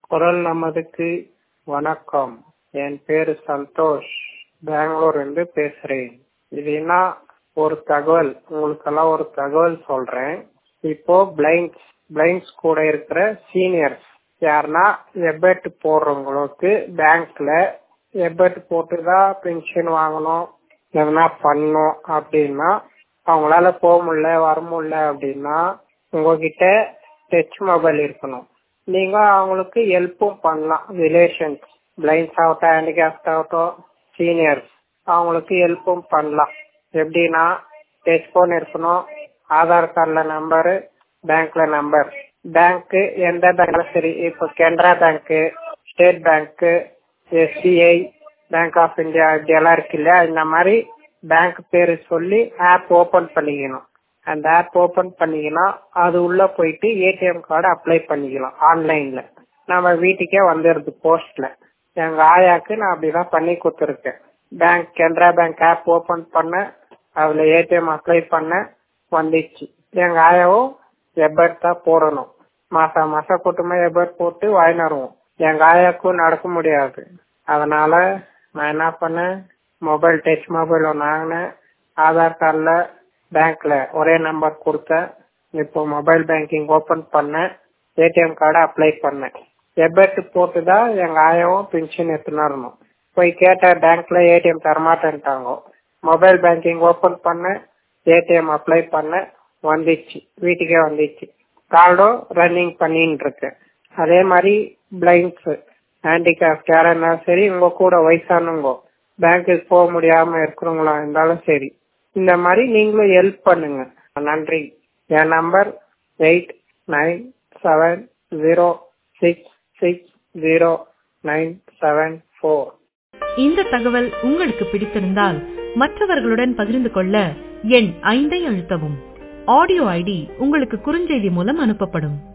குரல் நமதுக்கு வணக்கம் என் பேரு சந்தோஷ் பெங்களூர் இருந்து பேசுறேன் இது என்ன ஒரு தகவல் உங்களுக்கெல்லாம் ஒரு தகவல் சொல்றேன் இப்போ பிளைண்ட்ஸ் பிளைண்ட்ஸ் கூட இருக்கிற சீனியர்ஸ் யாருன்னா எபெட் போடுறவங்களுக்கு பேங்க்ல எபெட் போட்டுதான் பென்ஷன் வாங்கணும் எதனா பண்ணணும் அப்படின்னா அவங்களால போக முடியல வர முடியல அப்படின்னா உங்ககிட்ட டச் மொபைல் இருக்கணும் நீங்க அவங்களுக்கு ஹெல்ப்பும் பண்ணலாம் ரிலேஷன்ஸ் பிளைண்ட்ஸ் ஆகட்டும் ஹேண்டிகேப்ட் ஆகட்டும் சீனியர்ஸ் அவங்களுக்கு ஹெல்ப்பும் பண்ணலாம் எப்படின்னா டச் போன் இருக்கணும் ஆதார் கார்டுல நம்பரு பேங்க்ல நம்பர் பேங்க் எந்த பேங்க்ல சரி இப்போ Canara bank state bank SBI bank of India இப்படி எல்லாம் இருக்கு இல்லையா இந்த மாதிரி பேங்க் பேரு சொல்லி ஆப் ஓபன் பண்ணிக்கணும் அந்த ஆப் ஓபன் பண்ணிக்கலாம் அது உள்ள போயிட்டு ஏடிஎம் கார்டு அப்ளை பண்ணிக்கலாம் ஆன்லைன்ல நம்ம வீட்டுக்கே வந்துருது போஸ்ட்ல எங்க ஆயாக்கு நான் அப்படிதான் பண்ணி கொடுத்துருக்கேன் bank Canara bank app open பண்ண அதுல ஏடிஎம் அப்ளை பண்ண வந்துச்சு எங்க ஆயாவும் எபர்ட் தான் போடணும் மாசம் மாசம் கூட்டமா எபர்ட் போட்டு வாங்கினருவோம் எங்க ஆயாக்கும் நடக்க முடியாது அதனால நான் என்ன பண்ணேன் மொபைல் டச் மொபைல் ஒன்று வாங்கினேன் ஆதார் கார்டில் பேங்க்ல ஒரே நம்பர் கொடுத்தேன் இப்போ மொபைல் பேங்கிங் ஓபன் பண்ணேன் ஏடிஎம் கார்டு அப்ளை பண்ணேன் எபெட் போட்டு தான் எங்க ஆயாவும் பென்ஷன் எடுத்துனரணும் போய் கேட்ட பேங்க்ல ஏடிஎம் தரமாட்டேன்ட்டாங்க மொபைல் பேங்கிங் ஓபன் பண்ணேன் ஏடிஎம் அப்ளை பண்ணேன் வந்துச்சு வீட்டுக்கே வந்துச்சு கார்டும் ரன்னிங் பண்ணிட்டு இருக்கு அதே மாதிரி பிளைண்ட்ஸ் ஹேண்டிகேப்ட் யாரா இருந்தாலும் சரி உங்க கூட வயசானவங்க பேங்க்குக்கு போக முடியாம இருக்கிறவங்களா இருந்தாலும் சரி இந்த மாதிரி நீங்களும் ஹெல்ப் பண்ணுங்க நன்றி என் number eight nine seven zero six six zero nine seven four இந்த தகவல் உங்களுக்கு பிடித்திருந்தால் மற்றவர்களுடன் பகிர்ந்து கொள்ள எண் ஐந்தை அழுத்தவும் ஆடியோ ஐடி உங்களுக்கு குறுஞ்செய்தி மூலம் அனுப்பப்படும்